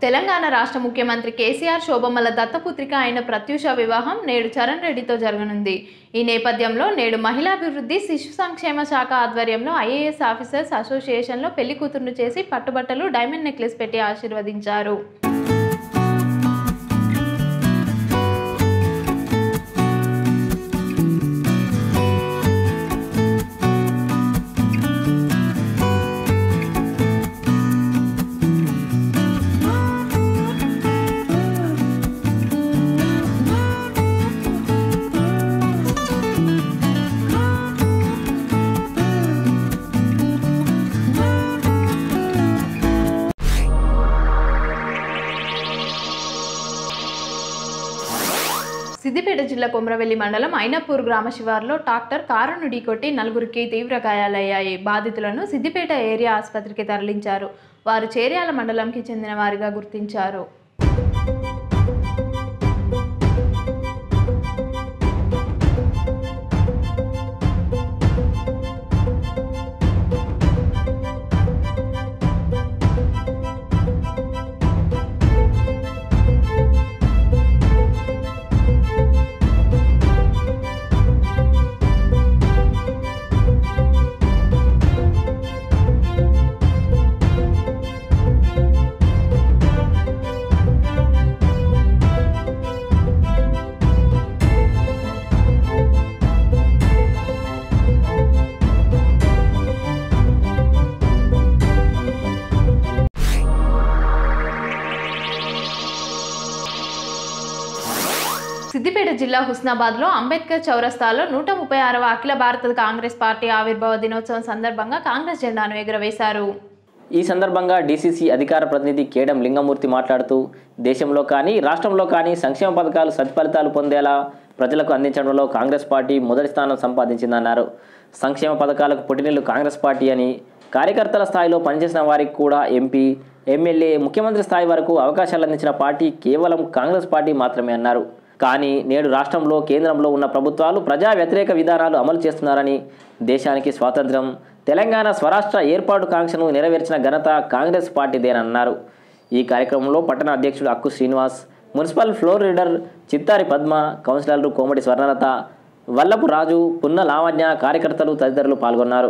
తెలంగాణ రాష్ట్ర ముఖ్యమంత్రి కేసీఆర్ శోభమ్మల దత్తపుత్రిక అయిన ప్రత్యూష వివాహం నేడు చరణ్ రెడ్డితో జరగనుంది ఈ నేపథ్యంలో నేడు మహిళాభివృద్ధి శిశు సంక్షేమ శాఖ ఆధ్వర్యంలో ఐఏఎస్ ఆఫీసర్స్ అసోసియేషన్లో పెళ్లి కూతురును చేసి పట్టుబట్టలు డైమండ్ నెక్లెస్ పెట్టి ఆశీర్వదించారు సిద్దిపేట జిల్లా కొమ్రవెల్లి మండలం ఐనపూర్ గ్రామ శివారులో ట్రాక్టర్ కారును ఢీకొట్టి నలుగురికి తీవ్ర గాయాలయ్యాయి బాధితులను సిద్దిపేట ఏరియా ఆసుపత్రికి తరలించారు వారు చేర్యాల మండలంకి చెందిన వారిగా గుర్తించారు సిద్దిపేట జిల్లా హుస్నాబాద్లో అంబేద్కర్ చౌరస్తాలో నూట ముప్పై ఆరవ అఖిల భారత కాంగ్రెస్ పార్టీ ఆవిర్భావ దినోత్సవం సందర్భంగా కాంగ్రెస్ జెండాను ఎగురవేశారు ఈ సందర్భంగా డీసీసీ అధికార ప్రతినిధి కేడం లింగమూర్తి మాట్లాడుతూ దేశంలో కానీ రాష్ట్రంలో కానీ సంక్షేమ పథకాలు సత్ఫలితాలు పొందేలా ప్రజలకు అందించడంలో కాంగ్రెస్ పార్టీ మొదటి స్థానం సంపాదించిందన్నారు సంక్షేమ పథకాలకు పుట్టినిల్లు కాంగ్రెస్ పార్టీ అని కార్యకర్తల స్థాయిలో పనిచేసిన వారికి కూడా ఎంపీ ఎమ్మెల్యే ముఖ్యమంత్రి స్థాయి వరకు అవకాశాలు అందించిన పార్టీ కేవలం కాంగ్రెస్ పార్టీ మాత్రమే అన్నారు కానీ నేడు రాష్ట్రంలో కేంద్రంలో ఉన్న ప్రభుత్వాలు ప్రజా వ్యతిరేక విధానాలు అమలు చేస్తున్నారని దేశానికి స్వాతంత్ర్యం తెలంగాణ స్వరాష్ట్ర ఏర్పాటు కాంక్షను నెరవేర్చిన ఘనత కాంగ్రెస్ పార్టీదేనన్నారు ఈ కార్యక్రమంలో పట్టణ అధ్యక్షుడు Akku Srinivas municipal floor leader Chittari Padma కౌన్సిలర్లు కోమటి స్వర్ణలత వల్లపు రాజు పున్న లావణ్య కార్యకర్తలు తదితరులు పాల్గొన్నారు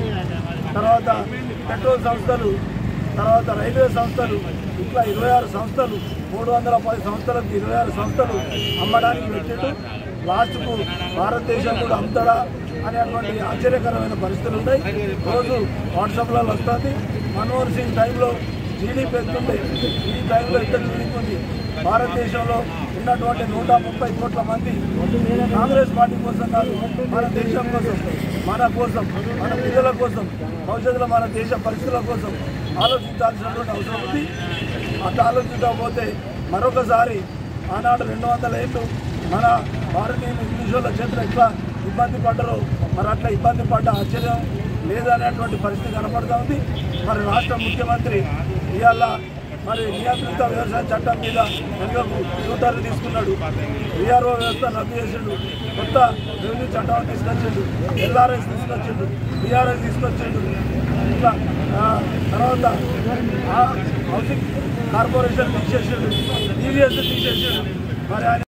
తర్వాత పెట్రోల్ సంస్థలు తర్వాత రైల్వే సంస్థలు ఇట్లా ఇరవై ఆరు సంస్థలు మూడు వందల పది సంస్థలకు ఇరవై ఆరు సంస్థలు అమ్మడానికి పెట్టిండు లాస్ట్కు భారతదేశం కూడా అమ్ముతాడా అనేటువంటి ఆశ్చర్యకరమైన పరిస్థితులు ఉన్నాయి రోజు వాట్సాప్లలో వస్తుంది మన్మోహన్ సింగ్ టైంలో జీడీపీ ఎత్తుంది ఈ టైంలో ఎంత జీడీపీ ఉంది భారతదేశంలో ఉన్నటువంటి నూట ముప్పై కోట్ల మంది కాంగ్రెస్ పార్టీ కోసం కాదు మన దేశం కోసం మన కోసం మన పిల్లల కోసం భవిష్యత్తులో మన దేశ పరిస్థితుల కోసం ఆలోచించాల్సినటువంటి అవసరం ఉంది అట్లా ఆలోచించకపోతే మరొకసారి ఆనాడు రెండు వందల ఏళ్ళు మన భారతీయులు ఇంగ్లీష్ వాళ్ళ చేతులు ఎట్లా ఇబ్బంది పడ్డరో మరి అట్లా ఇబ్బంది పడ్డ ఆశ్చర్యం లేదనేటువంటి పరిస్థితి కనపడుతూ ఉంది మరి రాష్ట్ర ముఖ్యమంత్రి ఇవాళ మరి నియంత్రిత వ్యవసాయ చట్టం మీద వెనుకకు యూటర్న్ తీసుకున్నాడు విఆర్ఓ వ్యవస్థ రద్దు చేసిండు కొత్త రెవెన్యూ చట్టం తీసుకొచ్చిండు ఎల్ఆర్ఎస్ తీసుకొచ్చిండు బీఆర్ఎస్ తీసుకొచ్చిండు ఇట్లా ఆ, తర్వాత ఆ హౌసింగ్ కార్పొరేషన్ తీసేసిండు టీవీఎస్ తీసేసిండు మరి ఆయన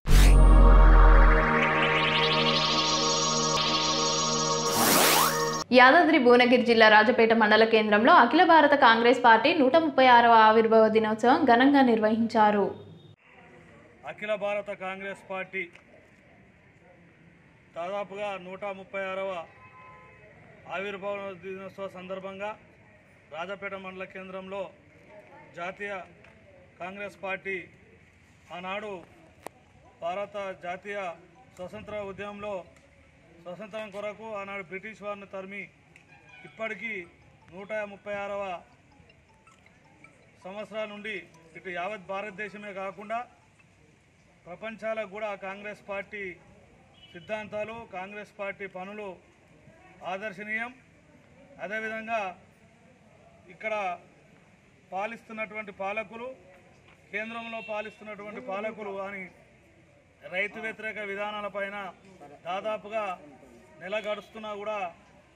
యాదాద్రి భువనగిరి జిల్లా రాజపేట మండల కేంద్రంలో అఖిల భారత కాంగ్రెస్ పార్టీ నూట ముప్పై ఆరవ ఆవిర్భావ దినోత్సవం ఘనంగా నిర్వహించారు అఖిల భారత కాంగ్రెస్ పార్టీ దాదాపుగా నూట ముప్పై ఆరవ ఆవిర్భావ దినోత్సవ సందర్భంగా రాజపేట మండల కేంద్రంలో జాతీయ కాంగ్రెస్ పార్టీ ఆనాడు భారత జాతీయ స్వతంత్ర ఉద్యమంలో స్వతంత్రం కొరకు ఆనాడు బ్రిటిష్ వారిని తరిమి ఇప్పటికీ నూట ముప్పై ఆరవ సంవత్సరాల నుండి ఇటు యావత్ భారతదేశమే కాకుండా ప్రపంచాలకు కూడా కాంగ్రెస్ పార్టీ సిద్ధాంతాలు కాంగ్రెస్ పార్టీ పనులు ఆదర్శనీయం అదేవిధంగా ఇక్కడ పాలిస్తున్నటువంటి పాలకులు కేంద్రంలో పాలిస్తున్నటువంటి పాలకులు అని రైతు వ్యతిరేక విధానాలపైన దాదాపుగా నెల గడుస్తున్నా కూడా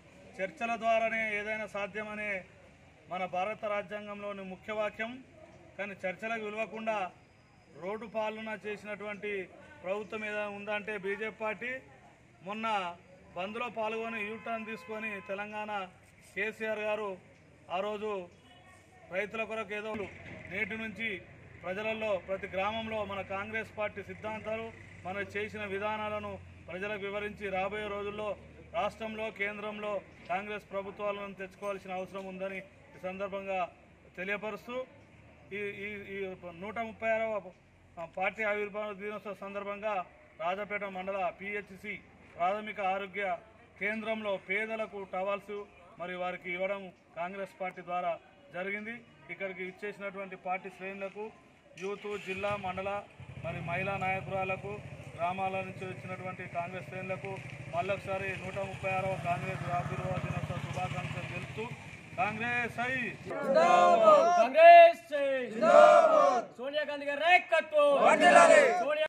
చర్చల ద్వారానే ఏదైనా సాధ్యమనే మన భారత రాజ్యాంగంలోని ముఖ్య వాక్యం కానీ చర్చలకు విలువకుండా రోడ్డు పాలన చేసినటువంటి ప్రభుత్వం ఏదైనా ఉందంటే బీజేపీ పార్టీ మొన్న బంద్లో పాల్గొని యూటర్న్ తీసుకొని తెలంగాణ కేసీఆర్ గారు ఆ రోజు రైతుల కొరకు ఏదో నేటి నుంచి ప్రజలలో ప్రతి గ్రామంలో మన కాంగ్రెస్ పార్టీ సిద్ధాంతాలు మన చేసిన విధానాలను ప్రజలకు వివరించి రాబోయే రోజుల్లో రాష్ట్రంలో కేంద్రంలో కాంగ్రెస్ ప్రభుత్వాలను తెచ్చుకోవాల్సిన అవసరం ఉందని ఈ సందర్భంగా తెలియపరుస్తూ ఈ ఈ ఈ నూట ముప్పై ఆరవ పార్టీ ఆవిర్భావ దినోత్సవ సందర్భంగా రాజపేట మండల పిహెచ్సి ప్రాథమిక ఆరోగ్య కేంద్రంలో పేదలకు టవల్స్ మరి వారికి ఇవ్వడం కాంగ్రెస్ పార్టీ ద్వారా జరిగింది ఇక్కడికి ఇచ్చేసినటువంటి పార్టీ శ్రేణులకు యూత్ జిల్లా మండల మరి మహిళా నాయకురాలకు గ్రామాల నుంచి వచ్చినటువంటి కాంగ్రెస్ శ్రేణులకు మళ్ళొకసారి నూట ముప్పై ఆరవ కాంగ్రెస్ ఆవిర్భావ దినోత్సవ శుభాకాంక్షలు తెలుపుతూ కాంగ్రెస్ అయి కాంగ్రెస్ సోనియా గాంధీ గారి నాయకత్వం సోనియా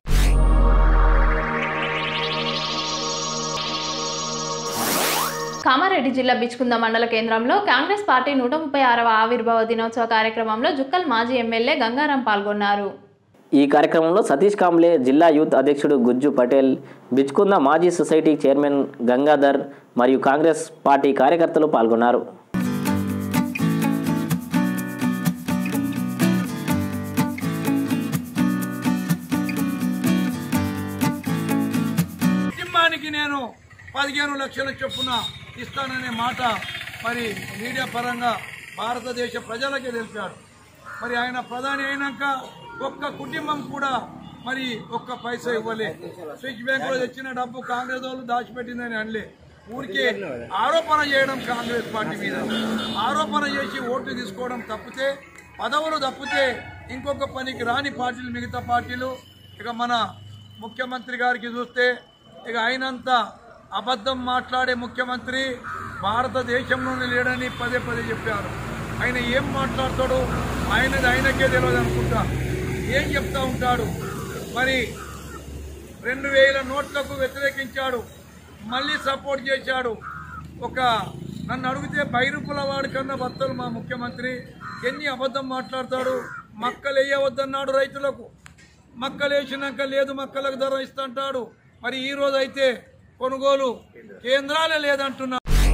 కామారెడ్డి జిల్లా బిచ్కుంద మండల కేంద్రంలో కాంగ్రెస్ పార్టీ నూట ముప్పై ఆరవ ఆవిర్భావ దినోత్సవ కార్యక్రమంలో జుక్కల్ మాజీ ఎమ్మెల్యే గంగారాం పాల్గొన్నారు ఈ కార్యక్రమంలో సతీష్ కాంబ్లే జిల్లా యూత్ అధ్యక్షుడు గుజ్జు పటేల్ బిచ్కుంద మాజీ సొసైటీ చైర్మన్ గంగాధర్ మరియు కాంగ్రెస్ పార్టీ కార్యకర్తలు పాల్గొన్నారు కుటుంబానికి నేను పదిహేను లక్షల చొప్పున ఇస్తాననే మాట మరి మీడియా పరంగా భారతదేశ ప్రజలకే తెలిపాడు మరి ఆయన ప్రధాని అయినాక ఒక్క కుటుంబం కూడా మరి ఒక్క పైసా ఇవ్వలే స్విచ్ బ్యాంకులో తెచ్చిన డబ్బు కాంగ్రెస్ వాళ్ళు దాచిపెట్టిందని అనలే ఊరికే ఆరోపణ చేయడం కాంగ్రెస్ పార్టీ మీద ఆరోపణ చేసి ఓట్లు తీసుకోవడం తప్పితే పదవులు తప్పితే ఇంకొక పనికి రాని పార్టీలు మిగతా పార్టీలు ఇక మన ముఖ్యమంత్రి గారికి చూస్తే ఇక ఆయనంత అబద్ధం మాట్లాడే ముఖ్యమంత్రి భారతదేశంలోనే లేడని పదే పదే చెప్పారు ఆయన ఏం మాట్లాడతాడు ఆయనది ఆయనకే తెలియదు అనుకుంటా ఏం చెప్తా ఉంటాడు మరి రెండు వేల నోట్లకు వ్యతిరేకించాడు మళ్ళీ సపోర్ట్ చేశాడు ఒక నన్ను అడిగితే బైరుపుల వాడి కన్నా భర్తలు మా ముఖ్యమంత్రి ఎన్ని అబద్ధం మాట్లాడతాడు మక్కలు వేయవద్దన్నాడు రైతులకు మక్కలు వేసినాక లేదు మక్కలకు ధర ఇస్తుంటాడు మరి ఈ రోజు అయితే కొనుగోలు కేంద్రాలే లేదంటున్నా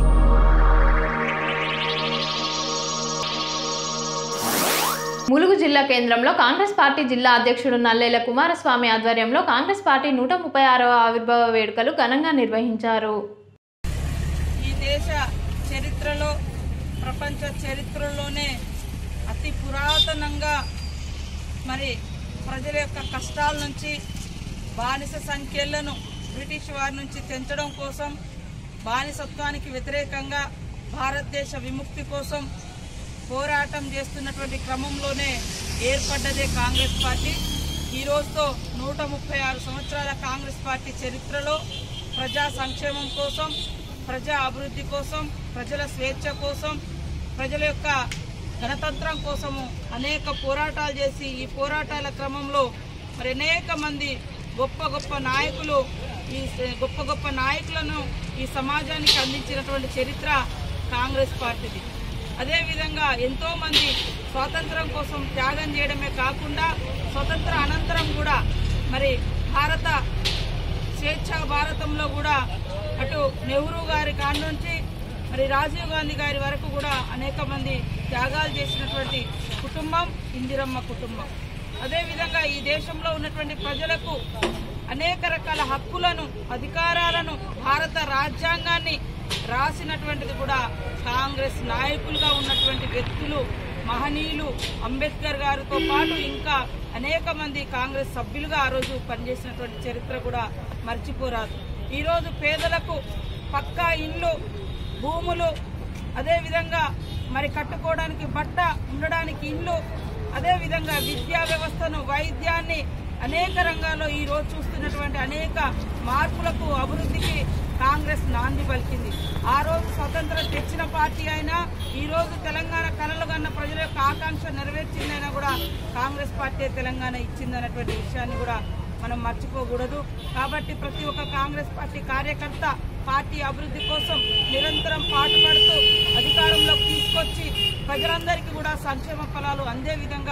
ములుగు జిల్లా కేంద్రంలో కాంగ్రెస్ పార్టీ జిల్లా అధ్యక్షుడు నల్లేల కుమారస్వామి ఆధ్వర్యంలో కాంగ్రెస్ పార్టీ నూట ముప్పై ఆరవ ఆవిర్భావ వేడుకలు ఘనంగా నిర్వహించారు ఈ దేశ చరిత్రలో ప్రపంచ చరిత్రలోనే అతి పురాతనంగా మరి ప్రజల యొక్క కష్టాల నుంచి బానిస సంఖ్యలను బ్రిటిష్ వారి నుంచి తెంచడం కోసం బానిసత్వానికి వ్యతిరేకంగా భారతదేశ విముక్తి కోసం పోరాటం చేస్తున్నటువంటి క్రమంలోనే ఏర్పడ్డదే కాంగ్రెస్ పార్టీ ఈ రోజుతో నూట ముప్పై ఆరు సంవత్సరాల కాంగ్రెస్ పార్టీ చరిత్రలో ప్రజా సంక్షేమం కోసం ప్రజా అభివృద్ధి కోసం ప్రజల స్వేచ్ఛ కోసం ప్రజల యొక్క గణతంత్రం కోసము అనేక పోరాటాలు చేసి ఈ పోరాటాల క్రమంలో మరి అనేక మంది గొప్ప గొప్ప నాయకులు ఈ స- గొప్ప గొప్ప నాయకులను ఈ సమాజానికి అందించినటువంటి చరిత్ర కాంగ్రెస్ పార్టీది అదేవిధంగా ఎంతో మంది స్వాతంత్రం కోసం త్యాగం చేయడమే కాకుండా స్వతంత్ర అనంతరం కూడా మరి భారత స్వేచ్ఛ భారతంలో కూడా అటు నెహ్రూ గారి కాడి నుంచి మరి రాజీవ్ గాంధీ గారి వరకు కూడా అనేక మంది త్యాగాలు చేసినటువంటి కుటుంబం ఇందిరమ్మ కుటుంబం అదేవిధంగా ఈ దేశంలో ఉన్నటువంటి ప్రజలకు అనేక రకాల హక్కులను అధికారాలను భారత రాజ్యాంగాన్ని రాసినటువంటిది కూడా కాంగ్రెస్ నాయకులుగా ఉన్నటువంటి వ్యక్తులు మహనీయులు అంబేద్కర్ గారితో పాటు ఇంకా అనేక మంది కాంగ్రెస్ సభ్యులుగా ఆ రోజు పనిచేసినటువంటి చరిత్ర కూడా మర్చిపోరాదు ఈరోజు పేదలకు పక్కా ఇల్లు భూములు అదేవిధంగా మరి కట్టుకోవడానికి బట్ట ఉండడానికి ఇల్లు అదేవిధంగా విద్యా వ్యవస్థను వైద్యాన్ని అనేక రంగాల్లో ఈ రోజు చూస్తున్నటువంటి అనేక మార్పులకు అభివృద్ధికి కాంగ్రెస్ నాంది పలికింది ఆ రోజు స్వతంత్రం తెచ్చిన పార్టీ అయినా ఈ రోజు తెలంగాణ కలలు కన్న ప్రజల యొక్క ఆకాంక్ష నెరవేర్చిందైనా కూడా కాంగ్రెస్ పార్టీ తెలంగాణ ఇచ్చిందన్నటువంటి విషయాన్ని కూడా మనం మర్చిపోకూడదు కాబట్టి ప్రతి ఒక్క కాంగ్రెస్ పార్టీ కార్యకర్త పార్టీ అభివృద్ధి కోసం నిరంతరం పాటుపడుతూ అధికారంలోకి తీసుకొచ్చి ప్రజలందరికీ కూడా సంక్షేమ ఫలాలు అందే విధంగా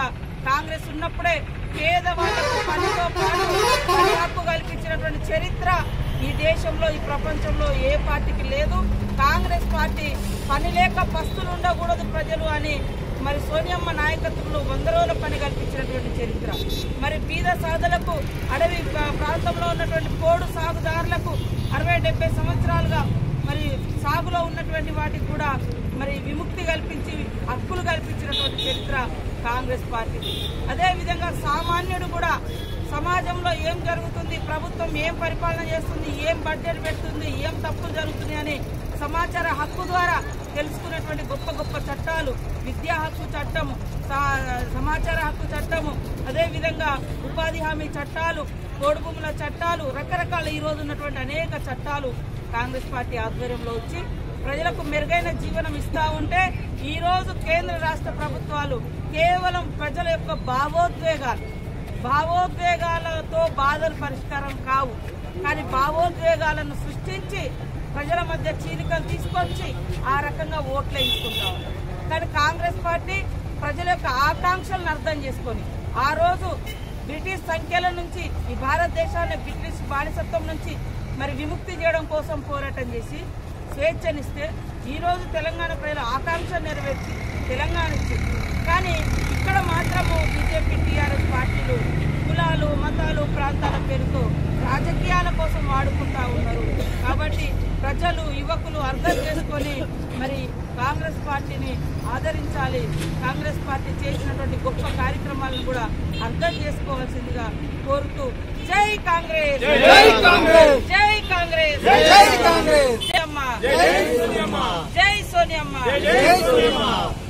కాంగ్రెస్ ఉన్నప్పుడే పేదవాళ్లకు పనితో పాటు పని హక్కు కల్పించినటువంటి చరిత్ర ఈ దేశంలో ఈ ప్రపంచంలో ఏ పార్టీకి లేదు కాంగ్రెస్ పార్టీ పని లేక పస్తులు ఉండకూడదు ప్రజలు అని మరి సోనియమ్మ నాయకత్వంలో వంద రోజుల పని కల్పించినటువంటి చరిత్ర మరి బీద సాధులకు అడవి ప్రా- ప్రాంతంలో ఉన్నటువంటి పోడు సాగుదారులకు అరవై డెబ్బై సంవత్సరాలుగా మరి సాగులో ఉన్నటువంటి వాటికి కూడా మరి విముక్తి కల్పించి హక్కులు కల్పించినటువంటి చరిత్ర కాంగ్రెస్ పార్టీ అదే విధంగా సామాన్యుడు కూడా సమాజంలో ఏం జరుగుతుంది ప్రభుత్వం ఏం పరిపాలన చేస్తుంది ఏం బడ్జెట్ పెడుతుంది ఏం తప్పులు జరుగుతుంది అని సమాచార హక్కు ద్వారా తెలుసుకున్నటువంటి గొప్ప గొప్ప చట్టాలు విద్యా హక్కు చట్టము సా- సమాచార హక్కు చట్టము అదేవిధంగా ఉపాధి హామీ చట్టాలు కోడుభూముల చట్టాలు రకరకాల ఈ రోజు ఉన్నటువంటి అనేక చట్టాలు కాంగ్రెస్ పార్టీ ఆధ్వర్యంలో వచ్చి ప్రజలకు మెరుగైన జీవనం ఇస్తా ఉంటే ఈ రోజు కేంద్ర రాష్ట్ర ప్రభుత్వాలు కేవలం ప్రజల యొక్క భావోద్వేగాలు భావోద్వేగాలతో బాధలు పరిష్కారం కావు కానీ భావోద్వేగాలను సృష్టించి ప్రజల మధ్య చీలికలు తీసుకొచ్చి ఆ రకంగా ఓట్లు వేయించుకుంటా ఉన్నారు కానీ కాంగ్రెస్ పార్టీ ప్రజల యొక్క ఆకాంక్షలను అర్థం చేసుకొని ఆ రోజు బ్రిటిష్ సంఖ్యల నుంచి ఈ భారతదేశాన్ని బ్రిటిష్ బానిసత్వం నుంచి మరి విముక్తి చేయడం కోసం పోరాటం చేసి స్వేచ్ఛనిస్తే ఈ రోజు తెలంగాణ ప్రజల ఆకాంక్ష నెరవేర్చి తెలంగాణ ఇచ్చింది కానీ ఇక్కడ మాత్రము బీజేపీ టీఆర్ఎస్ పార్టీలు కులాలు మతాలు ప్రాంతాల పేరుతో రాజకీయాల కోసం వాడుకుంటా ఉన్నారు కాబట్టి ప్రజలు యువకులు అర్థం చేసుకొని మరి కాంగ్రెస్ పార్టీని ఆదరించాలి కాంగ్రెస్ పార్టీ చేసినటువంటి గొప్ప కార్యక్రమాలను కూడా అర్థం చేసుకోవాల్సిందిగా కోరుతూ జై కాంగ్రెస్ జై కాంగ్రెస్ జై కాంగ్రెస్ జై కాంగ్రెస్ జై అమ్మ జై సోనియమ్మ జై సోనియమ్మ